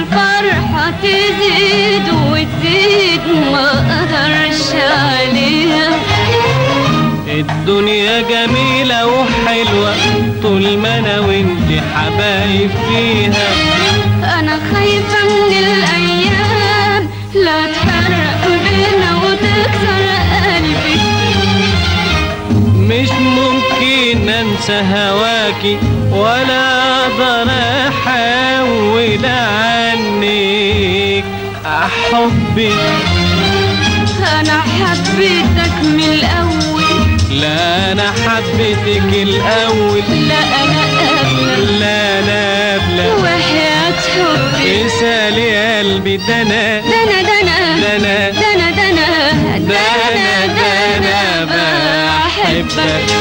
الفرحة تزيد وتزيد ما اقدرش عليها الدنيا جميلة وحلوة طول ما انا وانت حبايب فيها انا خايفة من الايام لا تفرق بينا وتكسر قلبي مش ممكن انسى هواكي ولا اقدر احول عنك حبي انا حبيتك من الاول لا انا حبيتك الاول لا انا قبلك لا لا لا وحياة حبي اسالي قلبي ده انا دنا دنا ده انا دنا دنا ده انا ده انا بحبك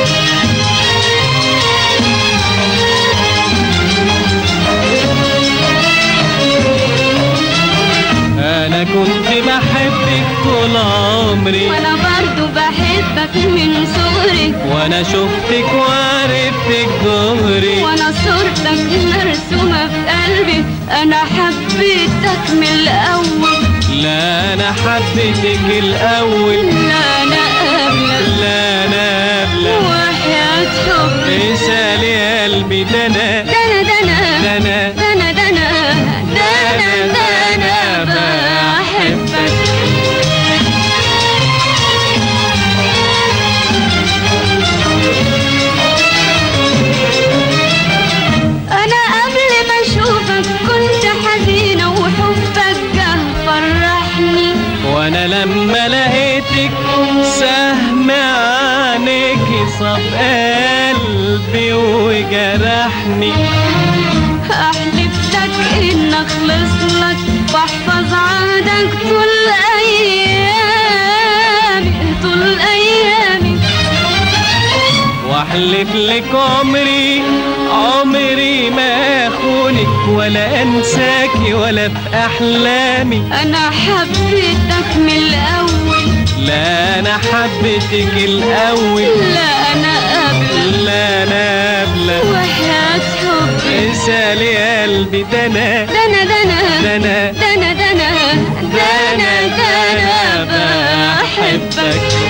انا كنت بحبك طول عمري وانا برضو بحبك من صغري وانا شفتك وعرفتك دغري وانا صورتك مرسومة في قلبي انا حبيتك من الاول لا انا حبيتك الاول لا انا قبلك لا انا قبلك وحياة حبي اسالي قلبي ده انا دنا دنا ده انا دنا دنا دنا دنا بحبك انا قبل ما اشوفك كنت حزينة وحبك جه فرحني وانا لما لقيتك سهم عينيك صاب قلبي وجرحني احلف لك ان اخلص لك واحفظ عهدك طول ايامي طول ايامي واحلف لك عمري عمري ما اخونك ولا انساكي ولا في احلامي انا حبيتك من الاول لا انا حبيتك الاول لا انا قبلك لا انا قبلك وحياة حبي اسالي قلبي ده انا دنا دنا ده انا دنا دنا دنا دنا بحبك